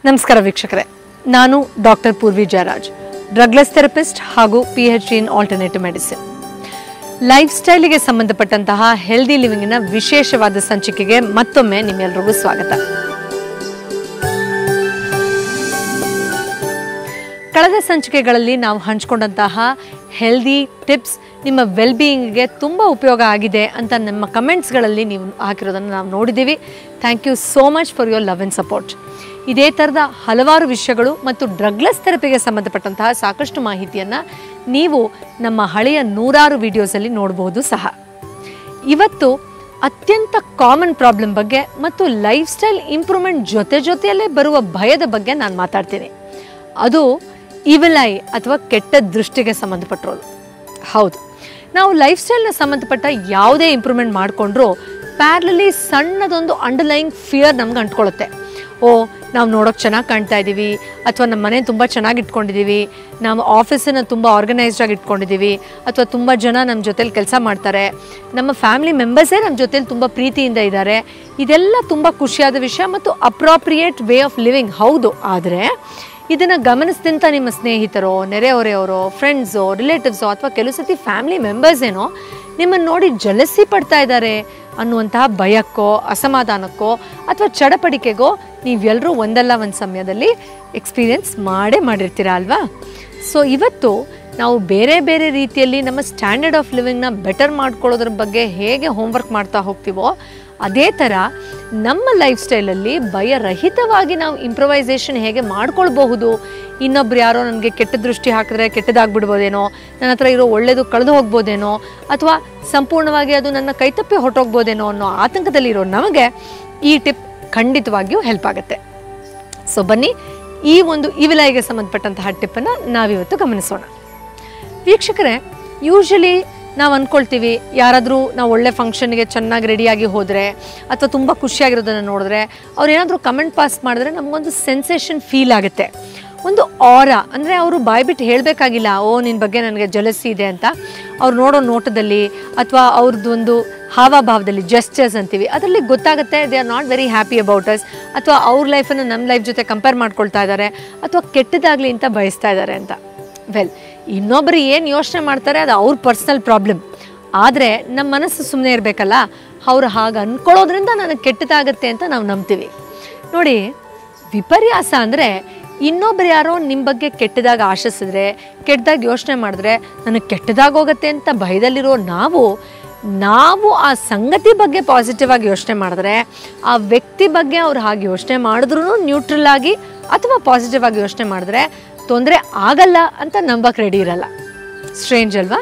ನಮಸ್ಕಾರ ವೀಕ್ಷಕರೇ ನಾನು doctor Poorvi Jayaraj drugless therapist ಹಾಗೂ P H D in alternative medicine life ಸ್ಟೈಲಿಗೆ ಸಂಬಂಧಪಟ್ಟಂತಹ ಹೆಲ್ದಿ ಲಿವಿಂಗಿನ ವಿಶೇಷವಾದ ಸಂಚಿಕೆಗೆ ಮತ್ತೊಮ್ಮೆ ನಿಮ್ಮೆಲ್ಲರಿಗೂ ಸ್ವಾಗತ ಕಳೆದ ಸಂಚಿಕೆಗಳಲ್ಲಿ ನಾವು ಹಂಚ್ಕೊಂಡಂತಹ ಹೆಲ್ದಿ ಟಿಪ್ಸ್ ನಿಮ್ಮ ವೆಲ್ ಬೀಯಿಂಗ್ಗೆ ತುಂಬ ಉಪಯೋಗ ಆಗಿದೆ ಅಂತ ನಮ್ಮ ಕಮೆಂಟ್ಸ್ಗಳಲ್ಲಿ ನೀವು ಹಾಕಿರೋದನ್ನು ನಾವು ನೋಡಿದ್ದೀವಿ thank you so much for your love and support ಇದೇ ಥರದ ಹಲವಾರು ವಿಷಯಗಳು ಮತ್ತು ಡ್ರಗ್ಲೆಸ್ ಥೆರಪಿಗೆ ಸಂಬಂಧಪಟ್ಟಂತಹ ಸಾಕಷ್ಟು ಮಾಹಿತಿಯನ್ನು ನೀವು ನಮ್ಮ ಹಳೆಯ ನೂರಾರು ವಿಡಿಯೋಸಲ್ಲಿ ನೋಡಬಹುದು ಸಹ ಇವತ್ತು ಅತ್ಯಂತ ಕಾಮನ್ ಪ್ರಾಬ್ಲಮ್ ಬಗ್ಗೆ ಮತ್ತು ಲೈಫ್ ಸ್ಟೈಲ್ ಇಂಪ್ರೂವ್ಮೆಂಟ್ ಜೊತೆ ಜೊತೆಯಲ್ಲೇ ಬರುವ ಭಯದ ಬಗ್ಗೆ ನಾನು ಮಾತಾಡ್ತೀನಿ ಅದು ಇವಿಲ್ ಐ ಅಥವಾ ಕೆಟ್ಟ ದೃಷ್ಟಿಗೆ ಸಂಬಂಧಪಟ್ಟಿರೋದು ಹೌದು ನಾವು ಲೈಫ್ ಸ್ಟೈಲ್ನ ಸಂಬಂಧಪಟ್ಟ ಯಾವುದೇ ಇಂಪ್ರೂವ್ಮೆಂಟ್ ಮಾಡಿಕೊಂಡ್ರೂ ಪ್ಯಾರ್ಲಲಿ ಸಣ್ಣದೊಂದು ಅಂಡರ್ಲೈಯಿಂಗ್ ಫಿಯರ್ ನಮ್ಗೆ ಅಂಟ್ಕೊಳ್ಳುತ್ತೆ ಓ ನಾವು ನೋಡೋಕೆ ಚೆನ್ನಾಗಿ ಕಾಣ್ತಾ ಇದ್ದೀವಿ ಅಥವಾ ನಮ್ಮ ಮನೆ ತುಂಬ ಚೆನ್ನಾಗಿ ಇಟ್ಕೊಂಡಿದ್ದೀವಿ ನಾವು ಆಫೀಸನ್ನು ತುಂಬ ಆರ್ಗನೈಸ್ಡ್ ಆಗಿ ಇಟ್ಕೊಂಡಿದ್ದೀವಿ ಅಥವಾ ತುಂಬ ಜನ ನಮ್ಮ ಜೊತೇಲಿ ಕೆಲಸ ಮಾಡ್ತಾರೆ ನಮ್ಮ ಫ್ಯಾಮಿಲಿ ಮೆಂಬರ್ಸೇ ನಮ್ಮ ಜೊತೇಲಿ ತುಂಬ ಪ್ರೀತಿಯಿಂದ ಇದ್ದಾರೆ ಇದೆಲ್ಲ ತುಂಬ ಖುಷಿಯಾದ ವಿಷಯ ಮತ್ತು ಅಪ್ರಾಪ್ರಿಯೇಟ್ ವೇ ಆಫ್ ಲಿವಿಂಗ್ ಹೌದು ಆದರೆ ಇದನ್ನು ಗಮನಿಸಿದಂಥ ನಿಮ್ಮ ಸ್ನೇಹಿತರೋ ನೆರೆಹೊರೆಯವರೋ ಫ್ರೆಂಡ್ಸೋ ರಿಲೇಟಿವ್ಸೋ ಅಥವಾ ಕೆಲವು ಸತಿ ಫ್ಯಾಮಿಲಿ ಮೆಂಬರ್ಸ್ ಏನೋ ನಿಮ್ಮನ್ನು ನೋಡಿ ಜಲಸಿ ಪಡ್ತಾ ಇದ್ದಾರೆ ಅನ್ನುವಂತಹ ಭಯಕ್ಕೋ ಅಸಮಾಧಾನಕ್ಕೋ ಅಥವಾ ಚಡಪಡಿಕೆಗೋ ನೀವೆಲ್ಲರೂ ಒಂದಲ್ಲ ಒಂದು ಸಮಯದಲ್ಲಿ ಎಕ್ಸ್ಪೀರಿಯನ್ಸ್ ಮಾಡೇ ಮಾಡಿರ್ತೀರ ಅಲ್ವಾ ಸೊ ಇವತ್ತು ನಾವು ಬೇರೆ ಬೇರೆ ರೀತಿಯಲ್ಲಿ ನಮ್ಮ ಸ್ಟ್ಯಾಂಡರ್ಡ್ ಆಫ್ ಲಿವಿಂಗ್ನ ಬೆಟರ್ ಮಾಡ್ಕೊಳ್ಳೋದ್ರ ಬಗ್ಗೆ ಹೇಗೆ ಹೋಮ್ವರ್ಕ್ ಮಾಡ್ತಾ ಹೋಗ್ತೀವೋ ಅದೇ ಥರ ನಮ್ಮ ಲೈಫ್ ಸ್ಟೈಲಲ್ಲಿ ಭಯರಹಿತವಾಗಿ ನಾವು ಇಂಪ್ರವೈಸೇಷನ್ ಹೇಗೆ ಮಾಡ್ಕೊಳ್ಬಹುದು ಇನ್ನೊಬ್ರು ಯಾರೋ ನನಗೆ ಕೆಟ್ಟ ದೃಷ್ಟಿ ಹಾಕಿದ್ರೆ ಕೆಟ್ಟದಾಗ್ಬಿಡ್ಬೋದೇನೋ ನನ್ನ ಹತ್ರ ಇರೋ ಒಳ್ಳೇದು ಕಳೆದು ಹೋಗ್ಬೋದೇನೋ ಅಥವಾ ಸಂಪೂರ್ಣವಾಗಿ ಅದು ನನ್ನ ಕೈತಪ್ಪಿ ಹೊರಟೋಗ್ಬೋದೇನೋ ಅನ್ನೋ ಆತಂಕದಲ್ಲಿರೋ ನಮಗೆ ಈ ಟಿಪ್ ಖಂಡಿತವಾಗಿಯೂ ಹೆಲ್ಪ್ ಆಗುತ್ತೆ ಸೊ ಬನ್ನಿ ಈ ಒಂದು ಇವಿಲಾಯಿಗೆ ಸಂಬಂಧಪಟ್ಟಂತಹ ಟಿಪ್ಪನ್ನು ನಾವಿವತ್ತು ಗಮನಿಸೋಣ ವೀಕ್ಷಕರೇ ಯೂಶಲಿ ನಾವು ಅಂದ್ಕೊಳ್ತೀವಿ ಯಾರಾದರೂ ನಾವು ಒಳ್ಳೆ ಫಂಕ್ಷನ್ಗೆ ಚೆನ್ನಾಗಿ ರೆಡಿಯಾಗಿ ಹೋದರೆ ಅಥವಾ ತುಂಬ ಖುಷಿಯಾಗಿರೋದನ್ನು ನೋಡಿದ್ರೆ ಅವ್ರು ಏನಾದರೂ ಕಮೆಂಟ್ ಪಾಸ್ ಮಾಡಿದ್ರೆ ನಮಗೊಂದು ಸೆನ್ಸೇಷನ್ ಫೀಲ್ ಆಗುತ್ತೆ ಒಂದು ಆರ ಅಂದರೆ ಅವರು ಬಾಯ್ಬಿಟ್ಟು ಹೇಳಬೇಕಾಗಿಲ್ಲ ಓ ನಿನ್ನ ಬಗ್ಗೆ ನನಗೆ ಜಲಸಿ ಇದೆ ಅಂತ ಅವ್ರು ನೋಡೋ ನೋಟದಲ್ಲಿ ಅಥವಾ ಅವ್ರದ್ದು ಒಂದು ಹಾವಭಾವದಲ್ಲಿ ಜಸ್ಟರ್ಸ್ ಅಂತೀವಿ ಅದರಲ್ಲಿ ಗೊತ್ತಾಗುತ್ತೆ they are not very happy about us ಅಥವಾ ಅವ್ರ ಲೈಫನ್ನು ನಮ್ಮ ಲೈಫ್ ಜೊತೆ ಕಂಪೇರ್ ಮಾಡ್ಕೊಳ್ತಾ ಇದ್ದಾರೆ ಅಥವಾ ಕೆಟ್ಟದಾಗಲಿ ಅಂತ ಬಯಸ್ತಾ ಇದ್ದಾರೆ ಅಂತ ವೆಲ್ ಇನ್ನೊಬ್ಬರು ಏನು ಯೋಚನೆ ಮಾಡ್ತಾರೆ ಅದು ಅವ್ರ ಪರ್ಸ್ನಲ್ ಪ್ರಾಬ್ಲಮ್ ಆದರೆ ನಮ್ಮ ಮನಸ್ಸು ಸುಮ್ಮನೆ ಇರಬೇಕಲ್ಲ ಅವ್ರು ಹಾಗೆ ಅಂದ್ಕೊಳ್ಳೋದ್ರಿಂದ ನನಗೆ ಕೆಟ್ಟದಾಗತ್ತೆ ಅಂತ ನಾವು ನಂಬ್ತೀವಿ ನೋಡಿ ವಿಪರ್ಯಾಸ ಅಂದರೆ ಇನ್ನೊಬ್ರು ಯಾರೋ ನಿಮ್ಮ ಬಗ್ಗೆ ಕೆಟ್ಟದಾಗ ಆಶಿಸಿದ್ರೆ ಕೆಟ್ಟದಾಗ ಯೋಚನೆ ಮಾಡಿದ್ರೆ ನನಗೆ ಕೆಟ್ಟದಾಗೋಗತ್ತೆ ಅಂತ ಭಯದಲ್ಲಿರೋ ನಾವು ನಾವು ಆ ಸಂಗತಿ ಬಗ್ಗೆ ಪಾಸಿಟಿವ್ ಆಗಿ ಯೋಚನೆ ಮಾಡಿದ್ರೆ ಆ ವ್ಯಕ್ತಿ ಬಗ್ಗೆ ಅವ್ರು ಹಾಗೆ ಯೋಚನೆ ಮಾಡಿದ್ರೂ ನ್ಯೂಟ್ರಲ್ ಆಗಿ ಅಥವಾ ಪಾಸಿಟಿವ್ ಆಗಿ ಯೋಚನೆ ಮಾಡಿದ್ರೆ ತೊಂದರೆ ಆಗಲ್ಲ ಅಂತ ನಂಬಕ್ಕೆ ರೆಡಿ ಇರಲ್ಲ ಸ್ಟ್ರೇಂಜ್ ಅಲ್ವಾ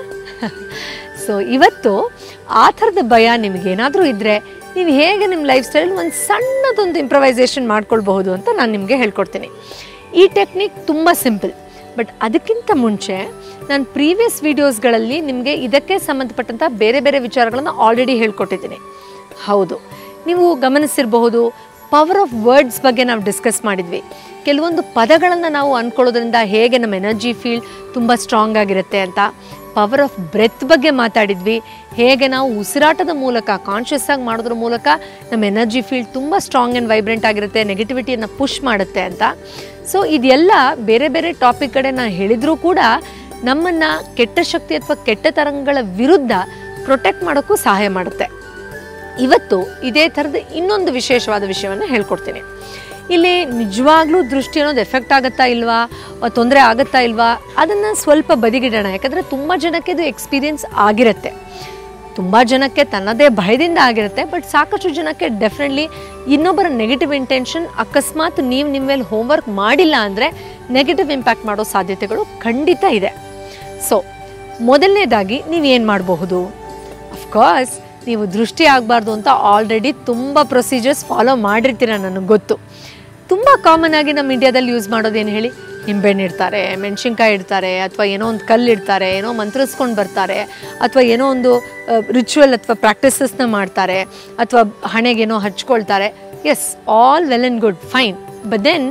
ಸೊ ಇವತ್ತು ಆ ಥರದ ಭಯ ನಿಮಗೇನಾದರೂ ಇದ್ದರೆ ನೀವು ಹೇಗೆ ನಿಮ್ಮ ಲೈಫ್ ಸ್ಟೈಲ್ ಒಂದು ಸಣ್ಣದೊಂದು ಇಂಪ್ರವೈಸೇಷನ್ ಮಾಡ್ಕೊಳ್ಬಹುದು ಅಂತ ನಾನು ನಿಮಗೆ ಹೇಳ್ಕೊಡ್ತೀನಿ ಈ ಟೆಕ್ನಿಕ್ ತುಂಬ ಸಿಂಪಲ್ ಬಟ್ ಅದಕ್ಕಿಂತ ಮುಂಚೆ ನಾನು ಪ್ರೀವಿಯಸ್ ವೀಡಿಯೋಸ್ಗಳಲ್ಲಿ ನಿಮಗೆ ಇದಕ್ಕೆ ಸಂಬಂಧಪಟ್ಟಂಥ ಬೇರೆ ಬೇರೆ ವಿಚಾರಗಳನ್ನು ಆಲ್ರೆಡಿ ಹೇಳ್ಕೊಟ್ಟಿದ್ದೀನಿ ಹೌದು ನೀವು ಗಮನಿಸಿರಬಹುದು ಪವರ್ ಆಫ್ ವರ್ಡ್ಸ್ ಬಗ್ಗೆ ನಾವು ಡಿಸ್ಕಸ್ ಮಾಡಿದ್ವಿ ಕೆಲವೊಂದು ಪದಗಳನ್ನು ನಾವು ಅಂದ್ಕೊಳ್ಳೋದ್ರಿಂದ ಹೇಗೆ ನಮ್ಮ ಎನರ್ಜಿ ಫೀಲ್ಡ್ ತುಂಬ ಸ್ಟ್ರಾಂಗ್ ಆಗಿರುತ್ತೆ ಅಂತ ಪವರ್ ಆಫ್ ಬ್ರೆತ್ ಬಗ್ಗೆ ಮಾತಾಡಿದ್ವಿ ಹೇಗೆ ನಾವು ಉಸಿರಾಟದ ಮೂಲಕ ಕಾನ್ಷಿಯಸ್ ಆಗಿ ಮಾಡೋದ್ರ ಮೂಲಕ ನಮ್ಮ ಎನರ್ಜಿ ಫೀಲ್ಡ್ ತುಂಬ ಸ್ಟ್ರಾಂಗ್ ಆ್ಯಂಡ್ ವೈಬ್ರೆಂಟ್ ಆಗಿರುತ್ತೆ ನೆಗೆಟಿವಿಟಿಯನ್ನು ಪುಷ್ ಮಾಡುತ್ತೆ ಅಂತ ಸೊ ಇದೆಲ್ಲ ಬೇರೆ ಬೇರೆ ಟಾಪಿಕ್ ಕಡೆ ನಾನು ಹೇಳಿದರೂ ಕೂಡ ನಮ್ಮನ್ನು ಕೆಟ್ಟ ಶಕ್ತಿ ಅಥವಾ ಕೆಟ್ಟ ತರಂಗಗಳ ವಿರುದ್ಧ ಪ್ರೊಟೆಕ್ಟ್ ಮಾಡೋಕ್ಕೂ ಸಹಾಯ ಮಾಡುತ್ತೆ ಇವತ್ತು ಇದೇ ಥರದ ಇನ್ನೊಂದು ವಿಶೇಷವಾದ ವಿಷಯವನ್ನು ಹೇಳ್ಕೊಡ್ತೀನಿ ಇಲ್ಲಿ ನಿಜವಾಗ್ಲೂ ದೃಷ್ಟಿ ಅನ್ನೋದು ಎಫೆಕ್ಟ್ ಆಗುತ್ತಾ ಇಲ್ವಾ ತೊಂದರೆ ಆಗುತ್ತಾ ಇಲ್ವಾ ಅದನ್ನು ಸ್ವಲ್ಪ ಬದಿಗಿಡೋಣ ಯಾಕಂದರೆ ತುಂಬ ಜನಕ್ಕೆ ಇದು ಎಕ್ಸ್ಪೀರಿಯನ್ಸ್ ಆಗಿರುತ್ತೆ ತುಂಬ ಜನಕ್ಕೆ ತನ್ನದೇ ಭಯದಿಂದ ಆಗಿರುತ್ತೆ ಬಟ್ ಸಾಕಷ್ಟು ಜನಕ್ಕೆ ಡೆಫಿನೆಟ್ಲಿ ಇನ್ನೊಬ್ಬರ ನೆಗೆಟಿವ್ ಇಂಟೆನ್ಷನ್ ಅಕಸ್ಮಾತ್ ನೀವು ನಿಮ್ಮ ಮೇಲೆ ಹೋಮ್ವರ್ಕ್ ಮಾಡಿಲ್ಲ ಅಂದರೆ ನೆಗೆಟಿವ್ ಇಂಪ್ಯಾಕ್ಟ್ ಮಾಡೋ ಸಾಧ್ಯತೆಗಳು ಖಂಡಿತ ಇದೆ ಸೊ ಮೊದಲನೇದಾಗಿ ನೀವೇನು ಮಾಡಬಹುದು ಅಫ್ಕೋರ್ಸ್ ನೀವು ದೃಷ್ಟಿ ಆಗಬಾರ್ದು ಅಂತ ಆಲ್ರೆಡಿ ತುಂಬ ಪ್ರೊಸೀಜರ್ಸ್ ಫಾಲೋ ಮಾಡಿರ್ತೀರ ನನಗೆ ಗೊತ್ತು ತುಂಬ ಕಾಮನ್ ಆಗಿ ನಮ್ಮ ಇಂಡಿಯಾದಲ್ಲಿ ಯೂಸ್ ಮಾಡೋದೇನು ಹೇಳಿ ನಿಂಬೆಹಣ್ಣು ಇಡ್ತಾರೆ ಮೆಣಸಿನ್ಕಾಯಿ ಇಡ್ತಾರೆ ಅಥವಾ ಏನೋ ಒಂದು ಕಲ್ಲು ಇಡ್ತಾರೆ ಏನೋ ಮಂತ್ರಿಸ್ಕೊಂಡು ಬರ್ತಾರೆ ಅಥವಾ ಏನೋ ಒಂದು ರಿಚುವಲ್ ಅಥವಾ ಪ್ರಾಕ್ಟೀಸಸ್ನ ಮಾಡ್ತಾರೆ ಅಥವಾ ಹಣೆಗೇನೋ ಹಚ್ಕೊಳ್ತಾರೆ yes all well and good fine but then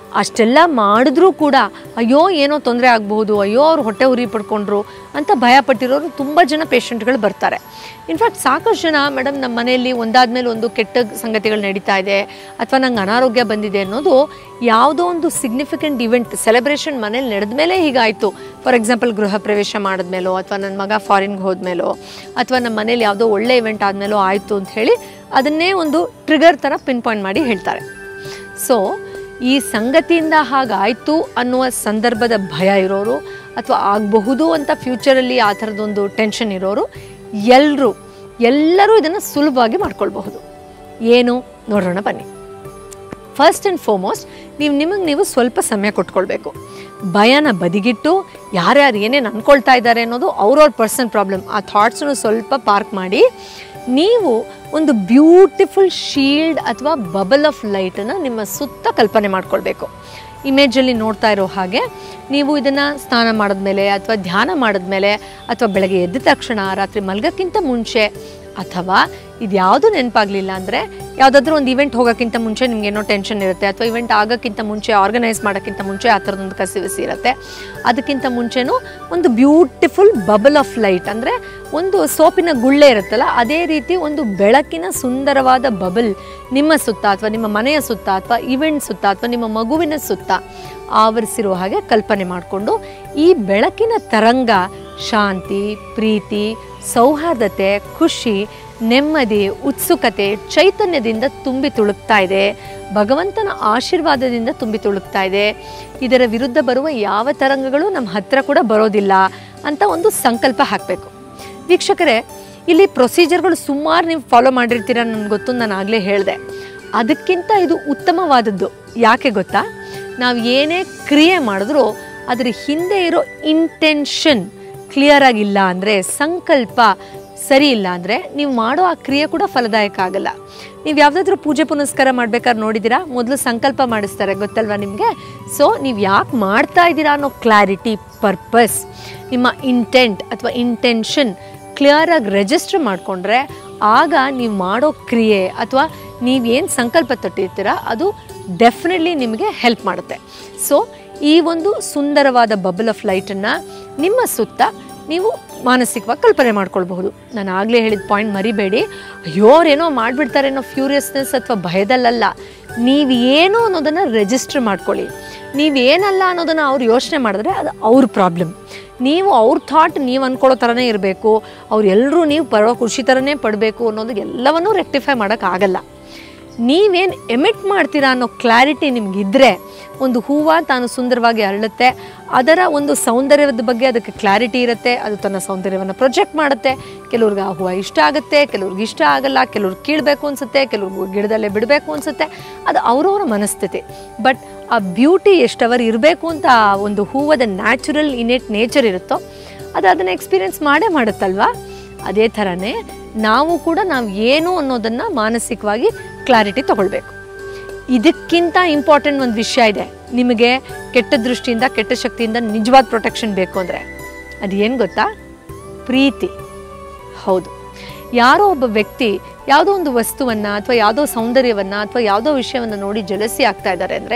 ಅಷ್ಟೆಲ್ಲ ಮಾಡಿದ್ರೂ ಕೂಡ ಅಯ್ಯೋ ಏನೋ ತೊಂದರೆ ಆಗಬಹುದು ಅಯ್ಯೋ ಅವ್ರು ಹೊಟ್ಟೆ ಉರಿ ಪಡ್ಕೊಂಡ್ರು ಅಂತ ಭಯ ಪಟ್ಟಿರೋರು ತುಂಬ ಜನ ಪೇಷಂಟ್ಗಳು ಬರ್ತಾರೆ ಇನ್ಫ್ಯಾಕ್ಟ್ ಸಾಕಷ್ಟು ಜನ ಮೇಡಮ್ ನಮ್ಮ ಮನೆಯಲ್ಲಿ ಒಂದಾದ್ಮೇಲೆ ಒಂದು ಕೆಟ್ಟ ಸಂಗತಿಗಳು ನಡೀತಾ ಇದೆ ಅಥವಾ ನಂಗೆ ಅನಾರೋಗ್ಯ ಬಂದಿದೆ ಅನ್ನೋದು ಯಾವುದೋ ಒಂದು ಸಿಗ್ನಿಫಿಕೆಂಟ್ ಇವೆಂಟ್ ಸೆಲೆಬ್ರೇಷನ್ ಮನೇಲಿ ನಡೆದ ಮೇಲೆ ಹೀಗಾಯಿತು ಫಾರ್ ಎಕ್ಸಾಂಪಲ್ ಗೃಹ ಪ್ರವೇಶ ಮಾಡಿದ್ಮೇಲೋ ಅಥವಾ ನನ್ನ ಮಗ ಫಾರಿನ್ಗೆ ಹೋದ್ಮೇಲೋ ಅಥವಾ ನಮ್ಮ ಮನೇಲಿ ಯಾವುದೋ ಒಳ್ಳೆ ಇವೆಂಟ್ ಆದಮೇಲೋ ಆಯಿತು ಅಂತ ಹೇಳಿ ಅದನ್ನೇ ಒಂದು ಟ್ರಿಗರ್ ಥರ ಪಿನ್ ಪಾಯಿಂಟ್ ಮಾಡಿ ಹೇಳ್ತಾರೆ ಸೊ ಈ ಸಂಗತಿಯಿಂದ ಹಾಗಾಯಿತು ಅನ್ನುವ ಸಂದರ್ಭದ ಭಯ ಇರೋರು ಅಥವಾ ಆಗಬಹುದು ಅಂತ ಫ್ಯೂಚರಲ್ಲಿ ಆ ಥರದೊಂದು ಟೆನ್ಷನ್ ಇರೋರು ಎಲ್ಲರೂ ಎಲ್ಲರೂ ಇದನ್ನು ಸುಲಭವಾಗಿ ಮಾಡ್ಕೊಳ್ಬಹುದು ಏನು ನೋಡೋಣ ಬನ್ನಿ ಫಸ್ಟ್ ಆ್ಯಂಡ್ ಫಾರ್ಮೋಸ್ಟ್ ನೀವು ನಿಮಗೆ ನೀವು ಸ್ವಲ್ಪ ಸಮಯ ಕೊಟ್ಕೊಳ್ಬೇಕು ಭಯನ ಬದಿಗಿಟ್ಟು ಯಾರ್ಯಾರು ಏನೇನು ಅಂದ್ಕೊಳ್ತಾ ಇದ್ದಾರೆ ಅನ್ನೋದು ಅವ್ರವ್ರ ಪರ್ಸನಲ್ ಪ್ರಾಬ್ಲಮ್ ಆ ಥಾಟ್ಸನ್ನು ಸ್ವಲ್ಪ ಪಾರ್ಕ್ ಮಾಡಿ ನೀವು ಒಂದು ಬ್ಯೂಟಿಫುಲ್ ಶೀಲ್ಡ್ ಅಥವಾ ಬಬಲ್ ಆಫ್ ಲೈಟನ್ನು ನಿಮ್ಮ ಸುತ್ತ ಕಲ್ಪನೆ ಮಾಡ್ಕೊಳ್ಬೇಕು ಇಮೇಜಲ್ಲಿ ನೋಡ್ತಾ ಇರೋ ಹಾಗೆ ನೀವು ಇದನ್ನು ಸ್ನಾನ ಮಾಡಿದ್ಮೇಲೆ ಅಥವಾ ಧ್ಯಾನ ಮಾಡಿದ್ಮೇಲೆ ಅಥವಾ ಬೆಳಗ್ಗೆ ಎದ್ದ ತಕ್ಷಣ ರಾತ್ರಿ ಮಲ್ಗೋಕ್ಕಿಂತ ಮುಂಚೆ ಅಥವಾ ಇದ್ಯಾವುದು ನೆನಪಾಗಲಿಲ್ಲ ಅಂದರೆ ಯಾವುದಾದ್ರೂ ಒಂದು ಇವೆಂಟ್ ಹೋಗೋಕ್ಕಿಂತ ಮುಂಚೆ ನಿಮ್ಗೆ ಏನೋ ಟೆನ್ಷನ್ ಇರುತ್ತೆ ಅಥವಾ ಇವೆಂಟ್ ಆಗೋಕ್ಕಿಂತ ಮುಂಚೆ ಆರ್ಗನೈಸ್ ಮಾಡೋಕ್ಕಿಂತ ಮುಂಚೆ ಆ ಥರದೊಂದು ಕಸಿವಿಸಿ ಇರುತ್ತೆ ಅದಕ್ಕಿಂತ ಮುಂಚೆನೂ ಒಂದು ಬ್ಯೂಟಿಫುಲ್ ಬಬಲ್ ಆಫ್ ಲೈಟ್ ಅಂದರೆ ಒಂದು ಸೋಪಿನ ಗುಳ್ಳೆ ಇರುತ್ತಲ್ಲ ಅದೇ ರೀತಿ ಒಂದು ಬೆಳಕಿನ ಸುಂದರವಾದ ಬಬಲ್ ನಿಮ್ಮ ಸುತ್ತ ಅಥವಾ ನಿಮ್ಮ ಮನೆಯ ಸುತ್ತ ಅಥವಾ ಇವೆಂಟ್ ಸುತ್ತ ಅಥವಾ ನಿಮ್ಮ ಮಗುವಿನ ಸುತ್ತ ಆವರಿಸಿರುವ ಹಾಗೆ ಕಲ್ಪನೆ ಮಾಡಿಕೊಂಡು ಈ ಬೆಳಕಿನ ತರಂಗ ಶಾಂತಿ ಪ್ರೀತಿ ಸೌಹಾರ್ದತೆ ಖುಷಿ ನೆಮ್ಮದಿ ಉತ್ಸುಕತೆ ಚೈತನ್ಯದಿಂದ ತುಂಬಿ ತುಳುಕ್ತಾ ಇದೆ ಭಗವಂತನ ಆಶೀರ್ವಾದದಿಂದ ತುಂಬಿ ತುಳುಕ್ತಾ ಇದೆ ಇದರ ವಿರುದ್ಧ ಬರುವ ಯಾವ ತರಂಗಗಳು ನಮ್ಮ ಹತ್ರ ಕೂಡ ಬರೋದಿಲ್ಲ ಅಂತ ಒಂದು ಸಂಕಲ್ಪ ಹಾಕಬೇಕು ವೀಕ್ಷಕರೇ ಇಲ್ಲಿ ಪ್ರೊಸೀಜರ್ಗಳು ಸುಮಾರು ನೀವು ಫಾಲೋ ಮಾಡಿರ್ತೀರ ನನಗೆ ಗೊತ್ತು ನಾನು ಆಗಲೇ ಹೇಳಿದೆ ಅದಕ್ಕಿಂತ ಇದು ಉತ್ತಮವಾದದ್ದು ಯಾಕೆ ಗೊತ್ತಾ ನಾವು ಏನೇ ಕ್ರಿಯೆ ಮಾಡಿದ್ರೂ ಅದರ ಹಿಂದೆ ಇರೋ ಇಂಟೆನ್ಷನ್ ಕ್ಲಿಯರ್ ಆಗಿಲ್ಲ ಅಂದರೆ ಸಂಕಲ್ಪ ಸರಿ ಇಲ್ಲ ಅಂದರೆ ನೀವು ಮಾಡೋ ಆ ಕ್ರಿಯೆ ಕೂಡ ಫಲದಾಯಕ ಆಗಲ್ಲ ನೀವು ಯಾವುದಾದ್ರೂ ಪೂಜೆ ಪುನಸ್ಕಾರ ಮಾಡ್ಬೇಕಾದ್ರೆ ನೋಡಿದ್ದೀರಾ ಮೊದಲು ಸಂಕಲ್ಪ ಮಾಡಿಸ್ತಾರೆ ಗೊತ್ತಲ್ವಾ ನಿಮಗೆ ಸೊ ನೀವು ಯಾಕೆ ಮಾಡ್ತಾ ಇದ್ದೀರಾ ಅನ್ನೋ ಕ್ಲಾರಿಟಿ ಪರ್ಪಸ್ ನಿಮ್ಮ ಇಂಟೆಂಟ್ ಅಥವಾ ಇಂಟೆನ್ಷನ್ ಕ್ಲಿಯರಾಗಿ ರಿಜಿಸ್ಟರ್ ಮಾಡಿಕೊಂಡ್ರೆ ಆಗ ನೀವು ಮಾಡೋ ಕ್ರಿಯೆ ಅಥವಾ ನೀವೇನು ಸಂಕಲ್ಪ ತೊಟ್ಟಿರ್ತೀರ ಅದು ಡೆಫಿನೆಟ್ಲಿ ನಿಮಗೆ ಹೆಲ್ಪ್ ಮಾಡುತ್ತೆ ಸೊ ಈ ಒಂದು ಸುಂದರವಾದ ಬಬಲ್ ಆಫ್ ಲೈಟನ್ನು ನಿಮ್ಮ ಸುತ್ತ ನೀವು ಮಾನಸಿಕವಾಗಿ ಕಲ್ಪನೆ ಮಾಡ್ಕೊಳ್ಬಹುದು ನಾನು ಆಗಲೇ ಹೇಳಿದ ಪಾಯಿಂಟ್ ಮರಿಬೇಡಿ ಅಯ್ಯೋ ಅವ್ರೇನೋ ಮಾಡಿಬಿಡ್ತಾರೆ ಅನ್ನೋ ಫ್ಯೂರಿಯಸ್ನೆಸ್ ಅಥವಾ ಭಯದಲ್ಲಲ್ಲ ನೀವು ಏನು ಅನ್ನೋದನ್ನು ರಿಜಿಸ್ಟರ್ ಮಾಡ್ಕೊಳ್ಳಿ ನೀವೇನಲ್ಲ ಅನ್ನೋದನ್ನು ಅವ್ರು ಯೋಚನೆ ಮಾಡಿದ್ರೆ ಅದು ಅವ್ರ ಪ್ರಾಬ್ಲಮ್ ನೀವು ಅವ್ರ ಥಾಟ್ ನೀವು ಅಂದ್ಕೊಳ್ಳೋ ಥರನೇ ಇರಬೇಕು ಅವ್ರು ಎಲ್ಲರೂ ನೀವು ಪಡೋ ಖುಷಿ ಥರನೇ ಪಡಬೇಕು ಅನ್ನೋದು ಎಲ್ಲವನ್ನೂ ರೆಕ್ಟಿಫೈ ಮಾಡೋಕ್ಕಾಗಲ್ಲ ನೀವೇನು ಎಮಿಟ್ ಮಾಡ್ತೀರಾ ಅನ್ನೋ ಕ್ಲಾರಿಟಿ ನಿಮಗಿದ್ರೆ ಒಂದು ಹೂವು ತಾನು ಸುಂದರವಾಗಿ ಅರಳುತ್ತೆ ಅದರ ಒಂದು ಸೌಂದರ್ಯದ ಬಗ್ಗೆ ಅದಕ್ಕೆ ಕ್ಲಾರಿಟಿ ಇರುತ್ತೆ ಅದು ತನ್ನ ಸೌಂದರ್ಯವನ್ನು ಪ್ರೊಜೆಕ್ಟ್ ಮಾಡುತ್ತೆ ಕೆಲವ್ರಿಗೆ ಆ ಹೂವು ಇಷ್ಟ ಆಗುತ್ತೆ ಕೆಲವ್ರಿಗೆ ಇಷ್ಟ ಆಗಲ್ಲ ಕೆಲವ್ರಿಗೆ ಕೀಳಬೇಕು ಅನಿಸುತ್ತೆ ಕೆಲವ್ರಿಗೆ ಗಿಡದಲ್ಲೇ ಬಿಡಬೇಕು ಅನಿಸುತ್ತೆ ಅದು ಅವರವರ ಮನಸ್ಥಿತಿ ಬಟ್ ಆ ಬ್ಯೂಟಿ ಎಷ್ಟವರ್ ಇರಬೇಕು ಅಂತ ಆ ಒಂದು ಹೂವದ ನ್ಯಾಚುರಲ್ ಇನೇಟ್ ನೇಚರ್ ಇರುತ್ತೋ ಅದು ಅದನ್ನು ಎಕ್ಸ್ಪೀರಿಯೆನ್ಸ್ ಮಾಡೇ ಮಾಡುತ್ತಲ್ವಾ ಅದೇ ಥರನೇ ನಾವು ಕೂಡ ನಾವು ಏನು ಅನ್ನೋದನ್ನು ಮಾನಸಿಕವಾಗಿ ಕ್ಲಾರಿಟಿ ತಗೊಳ್ಬೇಕು ಇದಕ್ಕಿಂತ ಇಂಪಾರ್ಟೆಂಟ್ ಒಂದು ವಿಷಯ ಇದೆ ನಿಮಗೆ ಕೆಟ್ಟ ದೃಷ್ಟಿಯಿಂದ ಕೆಟ್ಟ ಶಕ್ತಿಯಿಂದ ನಿಜವಾದ ಪ್ರೊಟೆಕ್ಷನ್ ಬೇಕು ಅಂದರೆ ಅದು ಏನು ಗೊತ್ತಾ ಪ್ರೀತಿ ಹೌದು ಯಾರೋ ಒಬ್ಬ ವ್ಯಕ್ತಿ ಯಾವುದೋ ಒಂದು ವಸ್ತುವನ್ನು ಅಥವಾ ಯಾವುದೋ ಸೌಂದರ್ಯವನ್ನು ಅಥವಾ ಯಾವುದೋ ವಿಷಯವನ್ನು ನೋಡಿ ಜಲಸಿ ಆಗ್ತಾ ಇದ್ದಾರೆ ಅಂದರೆ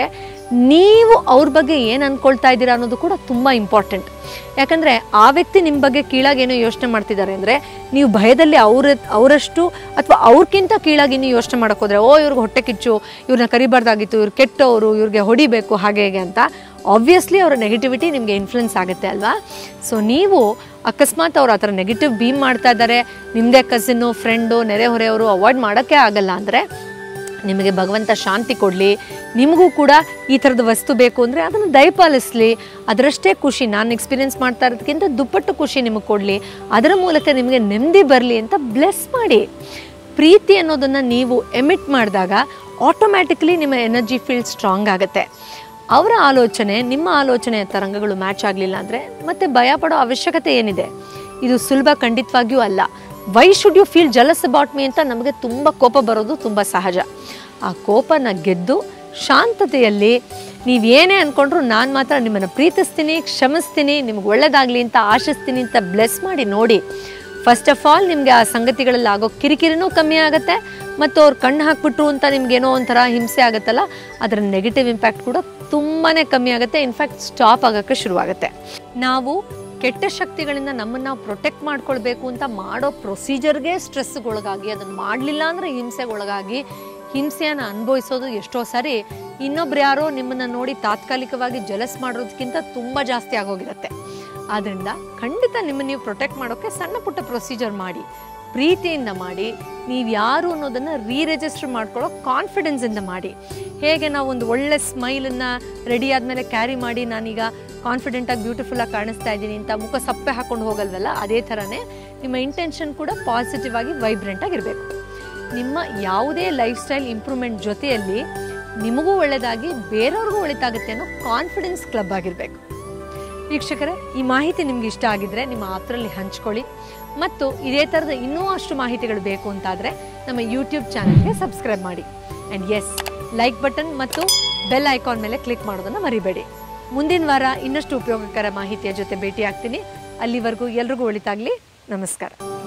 ನೀವು ಅವ್ರ ಬಗ್ಗೆ ಏನು ಅಂದ್ಕೊಳ್ತಾ ಇದ್ದೀರಾ ಅನ್ನೋದು ಕೂಡ ತುಂಬ ಇಂಪಾರ್ಟೆಂಟ್ ಯಾಕಂದರೆ ಆ ವ್ಯಕ್ತಿ ನಿಮ್ಮ ಬಗ್ಗೆ ಕೀಳಾಗಿ ಏನೋ ಯೋಚನೆ ಮಾಡ್ತಿದ್ದಾರೆ ಅಂದರೆ ನೀವು ಭಯದಲ್ಲಿ ಅವ್ರ ಅವರಷ್ಟು ಅಥವಾ ಅವ್ರಿಗಿಂತ ಕೀಳಾಗಿ ನೀವು ಯೋಚನೆ ಮಾಡೋಕ್ಕೋದ್ರೆ ಓ ಇವ್ರಿಗೆ ಹೊಟ್ಟೆ ಕಿಚ್ಚು ಇವ್ರನ್ನ ಕರಿಬಾರ್ದಾಗಿತ್ತು ಇವ್ರು ಕೆಟ್ಟವರು ಇವ್ರಿಗೆ ಹೊಡಿಬೇಕು ಹಾಗೆ ಹೇಗೆ ಅಂತ ಆಬ್ವಿಯಸ್ಲಿ ಅವರ ನೆಗೆಟಿವಿಟಿ ನಿಮಗೆ ಇನ್ಫ್ಲುಯೆನ್ಸ್ ಆಗುತ್ತೆ ಅಲ್ವಾ ಸೊ ನೀವು ಅಕಸ್ಮಾತ್ ಅವ್ರು ಆ ಥರ ನೆಗೆಟಿವ್ ಬೀಮ್ ಮಾಡ್ತಾ ಇದ್ದಾರೆ ನಿಮ್ಮದೇ ಕಸಿನ್ನು ಫ್ರೆಂಡು ನೆರೆಹೊರೆಯವರು ಅವಾಯ್ಡ್ ಮಾಡೋಕ್ಕೆ ಆಗಲ್ಲ ಅಂದರೆ ನಿಮಗೆ ಭಗವಂತ ಶಾಂತಿ ಕೊಡಲಿ ನಿಮಗೂ ಕೂಡ ಈ ಥರದ ವಸ್ತು ಬೇಕು ಅಂದರೆ ಅದನ್ನು ದಯಪಾಲಿಸಲಿ ಅದರಷ್ಟೇ ಖುಷಿ ನಾನು ಎಕ್ಸ್ಪೀರಿಯೆನ್ಸ್ ಮಾಡ್ತಾ ಇರೋದಕ್ಕಿಂತ ದುಪ್ಪಟ್ಟು ಖುಷಿ ನಿಮಗೆ ಕೊಡಲಿ ಅದರ ಮೂಲಕ ನಿಮಗೆ ನೆಮ್ಮದಿ ಬರಲಿ ಅಂತ ಬ್ಲೆಸ್ ಮಾಡಿ ಪ್ರೀತಿ ಅನ್ನೋದನ್ನು ನೀವು ಎಮಿಟ್ ಮಾಡಿದಾಗ ಆಟೋಮ್ಯಾಟಿಕ್ಲಿ ನಿಮ್ಮ ಎನರ್ಜಿ ಫೀಲ್ಡ್ ಸ್ಟ್ರಾಂಗ್ ಆಗುತ್ತೆ ಅವರ ಆಲೋಚನೆ ನಿಮ್ಮ ಆಲೋಚನೆಯ ತರಂಗಗಳು ಮ್ಯಾಚ್ ಆಗಲಿಲ್ಲ ಅಂದರೆ ಮತ್ತೆ ಭಯ ಪಡೋ ಅವಶ್ಯಕತೆ ಏನಿದೆ ಇದು ಸುಲಭ ಖಂಡಿತವಾಗಿಯೂ ಅಲ್ಲ why should you feel jealous about me ಅಂತ ನಮಗೆ ತುಂಬ ಕೋಪ ಬರೋದು ತುಂಬ ಸಹಜ ಆ ಕೋಪನ ಗೆದ್ದು ಶಾಂತತೆಯಲ್ಲಿ ನೀವೇನೇ ಅಂದ್ಕೊಂಡ್ರು ನಾನು ಮಾತ್ರ ನಿಮ್ಮನ್ನು ಪ್ರೀತಿಸ್ತೀನಿ ಕ್ಷಮಿಸ್ತೀನಿ ನಿಮ್ಗೆ ಒಳ್ಳೇದಾಗಲಿ ಅಂತ ಆಶಿಸ್ತೀನಿ ಅಂತ ಬ್ಲೆಸ್ ಮಾಡಿ ನೋಡಿ ಫಸ್ಟ್ ಆಫ್ ಆಲ್ ನಿಮಗೆ ಆ ಸಂಗತಿಗಳಲ್ಲಿ ಆಗೋ ಕಿರಿಕಿರಿನೂ ಕಮ್ಮಿ ಆಗುತ್ತೆ ಮತ್ತು ಅವ್ರು ಕಣ್ಣು ಹಾಕ್ಬಿಟ್ರು ಅಂತ ನಿಮ್ಗೇನೋ ಒಂಥರ ಹಿಂಸೆ ಆಗುತ್ತಲ್ಲ ಅದರ ನೆಗೆಟಿವ್ ಇಂಪ್ಯಾಕ್ಟ್ ಕೂಡ ತುಂಬಾ ಕಮ್ಮಿ ಆಗುತ್ತೆ ಇನ್ಫ್ಯಾಕ್ಟ್ ಸ್ಟಾಪ್ ಆಗೋಕ್ಕೆ ಶುರುವಾಗುತ್ತೆ ನಾವು ಕೆಟ್ಟ ಶಕ್ತಿಗಳಿಂದ ನಮ್ಮನ್ನು ನಾವು ಪ್ರೊಟೆಕ್ಟ್ ಮಾಡ್ಕೊಳ್ಬೇಕು ಅಂತ ಮಾಡೋ ಪ್ರೊಸೀಜರ್ಗೆ ಸ್ಟ್ರೆಸ್ಗೊಳಗಾಗಿ ಅದನ್ನು ಮಾಡಲಿಲ್ಲ ಅಂದರೆ ಹಿಂಸೆಗೊಳಗಾಗಿ ಹಿಂಸೆಯನ್ನು ಅನುಭವಿಸೋದು ಎಷ್ಟೋ ಸಾರಿ ಇನ್ನೊಬ್ರು ಯಾರೋ ನಿಮ್ಮನ್ನು ನೋಡಿ ತಾತ್ಕಾಲಿಕವಾಗಿ ಜಲಸ್ ಮಾಡೋದಕ್ಕಿಂತ ತುಂಬ ಜಾಸ್ತಿ ಆಗೋಗಿರುತ್ತೆ ಆದ್ದರಿಂದ ಖಂಡಿತ ನಿಮ್ಮನ್ನು ನೀವು ಪ್ರೊಟೆಕ್ಟ್ ಮಾಡೋಕ್ಕೆ ಸಣ್ಣ ಪುಟ್ಟ ಪ್ರೊಸೀಜರ್ ಮಾಡಿ ಪ್ರೀತಿಯಿಂದ ಮಾಡಿ ನೀವು ಯಾರು ಅನ್ನೋದನ್ನು ರೀ ರಿಜಿಸ್ಟರ್ ಮಾಡ್ಕೊಳ್ಳೋ ಕಾನ್ಫಿಡೆನ್ಸಿಂದ ಮಾಡಿ ಹೇಗೆ ನಾವು ಒಂದು ಒಳ್ಳೆ ಸ್ಮೈಲನ್ನು ರೆಡಿ ಆದಮೇಲೆ ಕ್ಯಾರಿ ಮಾಡಿ ನಾನೀಗ ಕಾನ್ಫಿಡೆಂಟಾಗಿ ಬ್ಯೂಟಿಫುಲ್ಲಾಗಿ ಕಾಣಿಸ್ತಾ ಇದ್ದೀನಿ ಅಂತ ಮುಖ ಸಪ್ಪೆ ಹಾಕೊಂಡು ಹೋಗಲ್ವಲ್ಲ ಅದೇ ಥರನೇ ನಿಮ್ಮ ಇಂಟೆನ್ಷನ್ ಕೂಡ ಪಾಸಿಟಿವ್ ಆಗಿ ವೈಬ್ರೆಂಟ್ ಆಗಿರಬೇಕು ನಿಮ್ಮ ಯಾವುದೇ ಲೈಫ್ ಸ್ಟೈಲ್ ಇಂಪ್ರೂವ್ಮೆಂಟ್ ಜೊತೆಯಲ್ಲಿ ನಿಮಗೂ ಒಳ್ಳೆಯದಾಗಿ ಬೇರೆಯವ್ರಿಗೂ ಒಳ್ಳೆಯದಾಗುತ್ತೆ ಅನ್ನೋ ಕಾನ್ಫಿಡೆನ್ಸ್ ಕ್ಲಬ್ ಆಗಿರಬೇಕು ವೀಕ್ಷಕರೇ ಈ ಮಾಹಿತಿ ನಿಮ್ಗೆ ಇಷ್ಟ ಆಗಿದ್ರೆ ನಿಮ್ಮ ಆಪ್ತರಲ್ಲಿ ಹಂಚ್ಕೊಳ್ಳಿ ಮತ್ತು ಇದೇ ಥರದ ಇನ್ನೂ ಅಷ್ಟು ಮಾಹಿತಿಗಳು ಬೇಕು ಅಂತಾದರೆ ನಮ್ಮ ಯೂಟ್ಯೂಬ್ ಚಾನಲ್ಗೆ ಸಬ್ಸ್ಕ್ರೈಬ್ ಮಾಡಿ ಆ್ಯಂಡ್ ಎಸ್ ಲೈಕ್ ಬಟನ್ ಮತ್ತು ಬೆಲ್ ಐಕಾನ್ ಮೇಲೆ ಕ್ಲಿಕ್ ಮಾಡೋದನ್ನು ಮರಿಬೇಡಿ ಮುಂದಿನ ವಾರ ಇನ್ನಷ್ಟು ಉಪಯೋಗಕರ ಮಾಹಿತಿಯ ಜೊತೆ ಭೇಟಿ ಆಗ್ತೀನಿ ಅಲ್ಲಿವರೆಗೂ ಎಲ್ರಿಗೂ ಒಳಿತಾಗಲಿ ನಮಸ್ಕಾರ